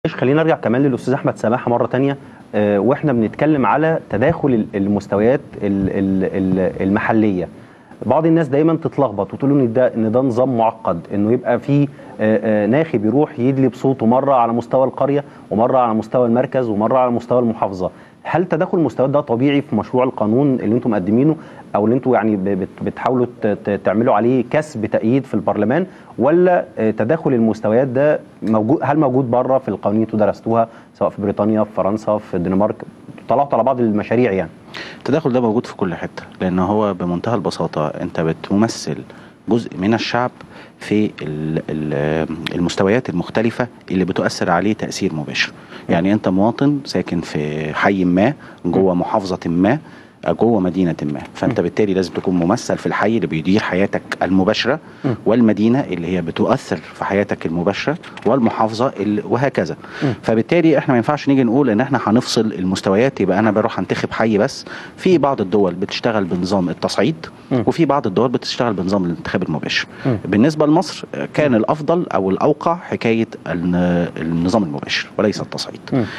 معلش خلينا نرجع كمان للاستاذ احمد سماحه مره تانية آه، واحنا بنتكلم على تداخل ال- المستويات ال- ال- ال- المحليه بعض الناس دايما تتلخبط وتقول ان ده ان ده نظام معقد انه يبقى في آه، آه، ناخب يروح يدلي بصوته مره على مستوى القريه ومره على مستوى المركز ومره على مستوى المحافظه هل تداخل المستويات ده طبيعي في مشروع القانون اللي انتم مقدمينه او اللي انتم يعني ب- بت- بتحاولوا ت- ت- تعملوا عليه كسب تأييد في البرلمان ولا آه، تداخل المستويات ده موجود هل موجود بره في القوانين اللي انتوا درستوها سواء في بريطانيا في فرنسا في الدنمارك طلعتوا على بعض المشاريع يعني التداخل ده موجود في كل حته لان هو بمنتهى البساطه انت بتمثل جزء من الشعب في ال- ال- المستويات المختلفة اللي بتؤثر عليه تأثير مباشر يعني أنت مواطن ساكن في حي ما جوه محافظة ما جوه مدينة ما فأنت بالتالي لازم تكون ممثل في الحي اللي بيدير حياتك المباشرة والمدينة اللي هي بتؤثر في حياتك المباشرة والمحافظة اللي وهكذا فبالتالي احنا ما ينفعش نيجي نقول ان احنا هنفصل المستويات يبقى انا بروح انتخب حي بس في بعض الدول بتشتغل بنظام التصعيد وفي بعض الدول بتشتغل بنظام الانتخاب المباشر بالنسبة لمصر آه، كان الافضل او الاوقع حكاية الن- النظام المباشر وليس التصعيد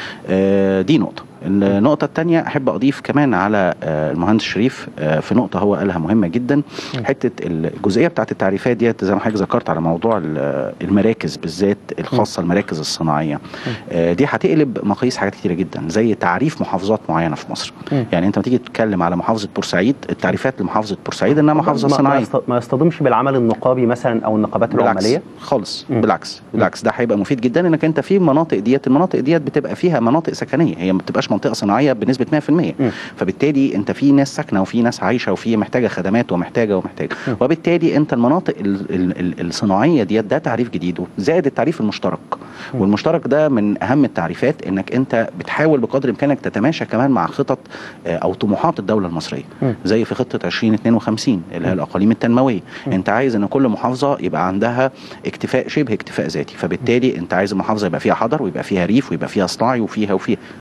آه، دي نقطة النقطة الثانية أحب أضيف كمان على آه، المهندس شريف آه، في نقطة هو قالها مهمة جدا حتة الجزئية بتاعت التعريفات ديت زي ما حضرتك ذكرت على موضوع ال- المراكز بالذات الخاصة المراكز الصناعية آه، دي هتقلب مقاييس حاجات كتيرة جدا زي تعريف محافظات معينة في مصر يعني أنت لما تيجي تتكلم على محافظة بورسعيد التعريفات لمحافظة بورسعيد إنها محافظة ما- ما صناعية يصط- ما يصطدمش بالعمل النقابي مثلا او النقابات العماليه بالعكس خالص بالعكس بالعكس ده هيبقى مفيد جدا انك انت في مناطق ديت المناطق ديت بتبقى فيها مناطق سكنيه هي ما بتبقاش منطقه صناعيه بنسبه 100% فبالتالي انت في ناس ساكنه وفي ناس عايشه وفي محتاجه خدمات ومحتاجه ومحتاجه وبالتالي انت المناطق ال ال ال الصناعيه ديت ده تعريف جديد زائد التعريف المشترك والمشترك ده من اهم التعريفات انك انت بتحاول بقدر امكانك تتماشى كمان مع خطط آه، او طموحات الدوله المصريه زي في خطه 2052 اللي هي الاقاليم التنمويه انت عايز ان كل محافظه يبقى عندها اكتفاء شبه اكتفاء ذاتي فبالتالي انت عايز المحافظه يبقى فيها حضر ويبقى فيها ريف ويبقى فيها صناعي وفيها وفيها